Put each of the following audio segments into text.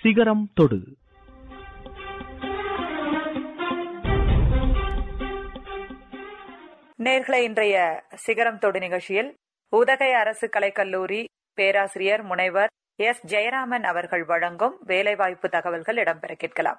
சிகரம் தொடு நேர்களை இன்றைய சிகரம் தொடு நிகழ்ச்சியில் உதகை அரசு கலைக்கல்லூரி பேராசிரியர் முனைவர் எஸ் ஜெயராமன் அவர்கள் வழங்கும் வேலைவாய்ப்பு தகவல்கள் இடம்பெற கேட்கலாம்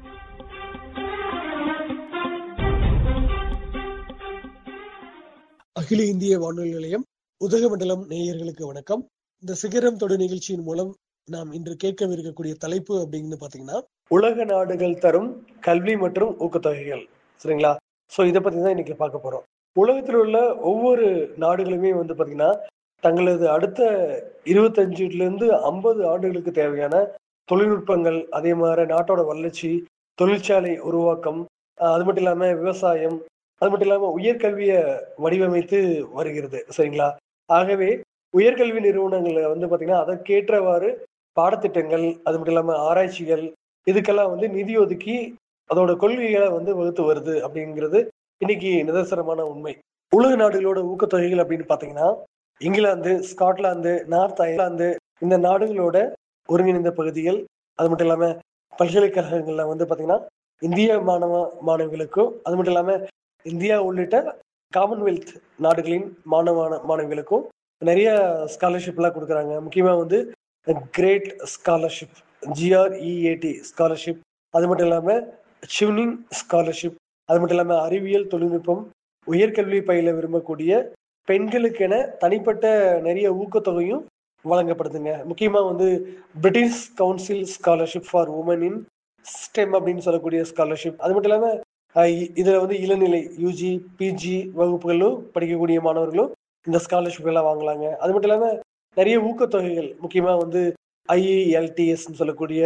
அகில இந்திய வானொலி நிலையம் உதகமண்டலம் நேயர்களுக்கு வணக்கம் இந்த சிகரம் தொடு நிகழ்ச்சியின் மூலம் நாம் இன்று கேட்கவிருக்கக்கூடிய தலைப்பு அப்படின்னு பாத்தீங்கன்னா உலக நாடுகள் தரும் கல்வி மற்றும் ஊக்கத்தொகைகள் சரிங்களா சோ இதை பத்தி தான் இன்னைக்கு பார்க்க போறோம் உலகத்தில் உள்ள ஒவ்வொரு நாடுகளுமே வந்து பாத்தீங்கன்னா தங்களது அடுத்த இருபத்தஞ்சுல இருந்து ஐம்பது ஆண்டுகளுக்கு தேவையான தொழில்நுட்பங்கள் அதே மாதிரி நாட்டோட வளர்ச்சி தொழிற்சாலை உருவாக்கம் அஹ் அது மட்டும் இல்லாம விவசாயம் அது மட்டும் இல்லாம உயர்கல்வியை வடிவமைத்து வருகிறது சரிங்களா ஆகவே உயர்கல்வி நிறுவனங்கள்ல வந்து பாத்தீங்கன்னா அதற்கேற்றவாறு பாடத்திட்டங்கள் அது மட்டும் இல்லாம ஆராய்ச்சிகள் இதுக்கெல்லாம் வந்து நிதி ஒதுக்கி அதோட கொள்கைகளை வந்து வகுத்து வருது அப்படிங்கிறது இன்னைக்கு நிதர்சனமான உண்மை உலக நாடுகளோட ஊக்கத்தொகைகள் அப்படின்னு பாத்தீங்கன்னா இங்கிலாந்து ஸ்காட்லாந்து நார்த் அயர்லாந்து இந்த நாடுகளோட ஒருங்கிணைந்த பகுதிகள் அது மட்டும் இல்லாம பல்கலைக்கழகங்கள்ல வந்து பாத்தீங்கன்னா இந்திய மாணவ மாணவிகளுக்கும் அது மட்டும் இல்லாம இந்தியா உள்ளிட்ட காமன்வெல்த் நாடுகளின் மாணவ மாணவிகளுக்கும் நிறைய ஸ்காலர்ஷிப் எல்லாம் கொடுக்குறாங்க முக்கியமா வந்து கிரேட் ஸ்காலர்ஷிப் ஜிஆர்இஏடி ஸ்காலர்ஷிப் அது மட்டும் இல்லாம சிவ்னிங் ஸ்காலர்ஷிப் அது மட்டும் இல்லாம அறிவியல் தொழில்நுட்பம் உயர்கல்வி பயில விரும்பக்கூடிய பெண்களுக்கென தனிப்பட்ட நிறைய ஊக்கத்தொகையும் வழங்கப்படுதுங்க முக்கியமா வந்து British Council scholarship for women in STEM அப்படின்னு சொல்லக்கூடிய ஸ்காலர்ஷிப் அது மட்டும் இல்லாம அஹ் இ- இதுல வந்து இளநிலை யூஜி பிஜி வகுப்புகளும் படிக்கக்கூடிய மாணவர்களும் இந்த ஸ்காலர்ஷிப் எல்லாம் வாங்கலாங்க அது மட்டும் இல்லாம நிறைய ஊக்கத்தொகைகள் முக்கியமா வந்து ஐஇஎல்டிஎஸ் சொல்லக்கூடிய